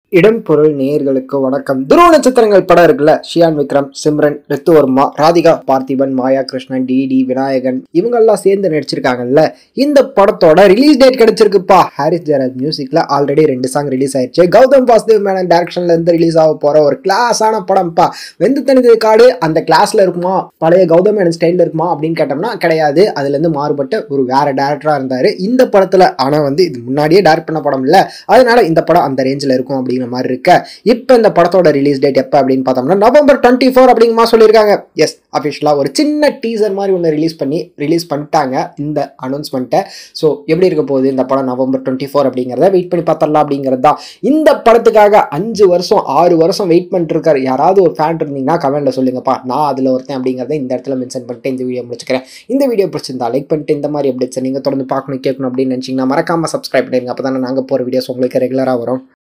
இடம் பொருள் நேயர்களுக்கு வணக்கம் துருவ நட்சத்திரங்கள் படம் இருக்குல்ல ஷியான் விக்ரம் சிம்ரன் ரித்துவர்மா ராதிகா பார்த்திபன் மாயா கிருஷ்ணன் டிடி விநாயகன் இவங்கெல்லாம் சேர்ந்து நடிச்சிருக்காங்கல்ல இந்த படத்தோட ரிலீஸ் டேட் கிடைச்சிருக்குப்பா ஹாரிஸ் ஜெயராஜ் மியூசிக்ல ஆல்ரெடி ரெண்டு சாங் ரிலீஸ் ஆயிடுச்சு கௌதம் வாசுதேவ் மேனன் டைரக்ஷன்ல இருந்து ரிலீஸ் ஆக போற ஒரு கிளாஸான படம்ப்பா வெந்து தனிது காடு அந்த கிளாஸ்ல இருக்குமா பழைய கௌதம் மேனன் ஸ்டைல்ல இருக்குமா அப்படின்னு கேட்டோம்னா கிடையாது அதுல இருந்து மாறுபட்ட ஒரு வேற டேரக்டரா இருந்தாரு இந்த படத்துல ஆனா வந்து இது முன்னாடியே டைரக்ட் பண்ண படம் இல்ல அதனால இந்த படம் அந்த ரேஞ்சில் இருக்கும் அப்படிங்கிற மாதிரி இருக்க இப்போ இந்த படத்தோட ரிலீஸ் டேட் எப்போ அப்படின்னு பார்த்தோம்னா நவம்பர் டுவெண்ட்டி ஃபோர் அப்படிங்கிற மாதிரி சொல்லியிருக்காங்க எஸ் அஃபிஷியலாக ஒரு சின்ன டீசர் மாதிரி ஒன்று ரிலீஸ் பண்ணி ரிலீஸ் பண்ணிட்டாங்க இந்த அனௌன்ஸ்மெண்ட்டை ஸோ எப்படி இருக்க போகுது இந்த படம் நவம்பர் டுவெண்ட்டி ஃபோர் அப்படிங்கிறத வெயிட் பண்ணி பார்த்தரலாம் அப்படிங்கிறது தான் இந்த படத்துக்காக அஞ்சு வருஷம் ஆறு வருஷம் வெயிட் பண்ணிட்டு இருக்காரு யாராவது ஒரு ஃபேன் இருந்தீங்கன்னா கமெண்ட்ல சொல்லுங்கப்பா நான் அதில் ஒருத்தன் அப்படிங்கிறத இந்த இடத்துல மென்ஷன் பண்ணிட்டு இந்த வீடியோ முடிச்சுக்கிறேன் இந்த வீடியோ பிடிச்சிருந்தா லைக் பண்ணிட்டு இந்த மாதிரி அப்டேட்ஸ் நீங்கள் தொடர்ந்து பார்க்கணும் கேட்கணும் அப்படின்னு நினச்சிங்கன்னா மறக்காம சப்ஸ்கிரைப் பண்ணிடுங்க அப்போ தானே நாங்கள் போகிற வீடியோஸ் உங்களுக்கு ரெகுலராக வரும்